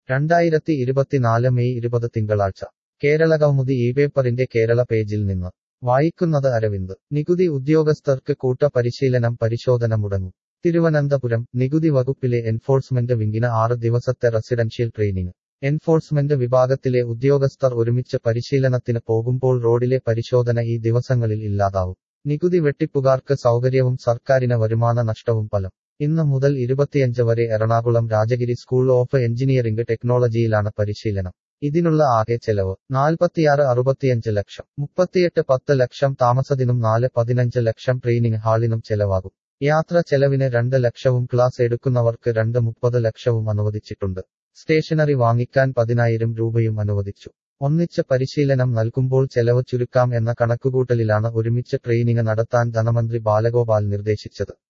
രണ്ടായിരത്തി ഇരുപത്തിനാല് മെയ് ഇരുപത് തിങ്കളാഴ്ച കേരള കൗമുദി ഈ പേപ്പറിന്റെ കേരള പേജിൽ നിന്ന് വായിക്കുന്നത് അരവിന്ദ് നികുതി ഉദ്യോഗസ്ഥർക്ക് കൂട്ട പരിശീലനം പരിശോധന മുടങ്ങും തിരുവനന്തപുരം നികുതി വകുപ്പിലെ എൻഫോഴ്സ്മെന്റ് വിങ്ങിന് ആറ് ദിവസത്തെ റെസിഡൻഷ്യൽ ട്രെയിനിങ് എൻഫോഴ്സ്മെന്റ് വിഭാഗത്തിലെ ഉദ്യോഗസ്ഥർ ഒരുമിച്ച് പരിശീലനത്തിന് പോകുമ്പോൾ റോഡിലെ പരിശോധന ഈ ദിവസങ്ങളിൽ ഇല്ലാതാവും നികുതി വെട്ടിപ്പുകാർക്ക് സൗകര്യവും സർക്കാരിന് വരുമാന നഷ്ടവും ഫലം ഇന്ന് മുതൽ ഇരുപത്തിയഞ്ച് വരെ Ernakulam Rajagiri school of engineering ടെക്നോളജിയിലാണ് പരിശീലനം ഇതിനുള്ള ആകെ ചെലവ് നാൽപ്പത്തിയാറ് അറുപത്തിയഞ്ച് ലക്ഷം മുപ്പത്തിയെട്ട് പത്ത് ലക്ഷം താമസത്തിനും നാല് പതിനഞ്ച് ലക്ഷം ട്രെയിനിങ് ഹാളിനും ചെലവാകും യാത്ര ചെലവിന് രണ്ട് ലക്ഷവും ക്ലാസ് എടുക്കുന്നവർക്ക് രണ്ട് മുപ്പത് ലക്ഷവും അനുവദിച്ചിട്ടുണ്ട് സ്റ്റേഷനറി വാങ്ങിക്കാൻ പതിനായിരം രൂപയും അനുവദിച്ചു ഒന്നിച്ച് പരിശീലനം നൽകുമ്പോൾ ചെലവ് ചുരുക്കാം എന്ന കണക്കുകൂട്ടലിലാണ് ഒരുമിച്ച് ട്രെയിനിങ് നടത്താൻ ധനമന്ത്രി ബാലഗോപാൽ നിർദ്ദേശിച്ചത്